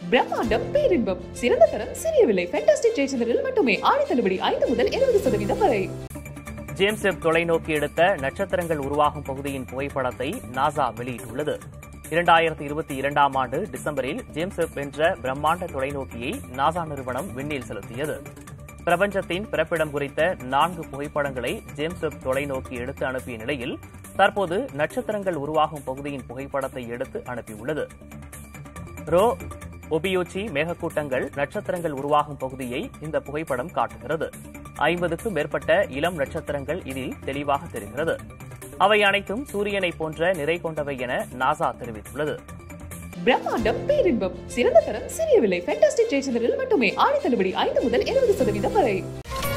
பிரம்மாண்டம் பேரின்பம் சிறந்த தரம் சிறிய விலை ஃபேண்டாஸ்டிக் ஜெயச்சந்திரில் மட்டுமே ஆடி தள்ளுபடி ஐந்து முதல் இருபது சதவீதம் வரை ஜேம்ஸ் வெப் தொலைநோக்கி எடுத்த நட்சத்திரங்கள் உருவாகும் பகுதியின் புகைப்படத்தை நாசா வெளியிட்டுள்ளது இரண்டாயிரத்தி இருபத்தி இரண்டாம் ஆண்டு டிசம்பரில் ஜேம்ஸ் வெப் என்ற பிரம்மாண்ட தொலைநோக்கியை நாசா நிறுவனம் விண்ணில் செலுத்தியது பிரபஞ்சத்தின் பிறப்பிடம் குறித்த நான்கு புகைப்படங்களை ஜேம்ஸ் வெப் தொலைநோக்கி எடுத்து அனுப்பிய நிலையில் தற்போது நட்சத்திரங்கள் உருவாகும் பகுதியின் புகைப்படத்தை எடுத்து அனுப்பியுள்ளது ரோ ஒபியோச்சி மேகக்கூட்டங்கள் நட்சத்திரங்கள் உருவாகும் பகுதியை இந்த புகைப்படம் காட்டுகிறது ஐம்பதுக்கும் மேற்பட்ட இளம் நட்சத்திரங்கள் இதில் தெளிவாக தெரிகிறது அவை அனைத்தும் சூரியனை போன்ற நிறை கொண்டவை என நாசா தெரிவித்துள்ளது பிரம்மாண்டம் பேரின்பம் சிறந்த தரம் சிறிய விலை ஃபேண்டாஸ்டிக் ஜெயச்சந்திரில் மட்டுமே ஆடி தள்ளுபடி ஐந்து முதல் இருபது சதவீதம் வரை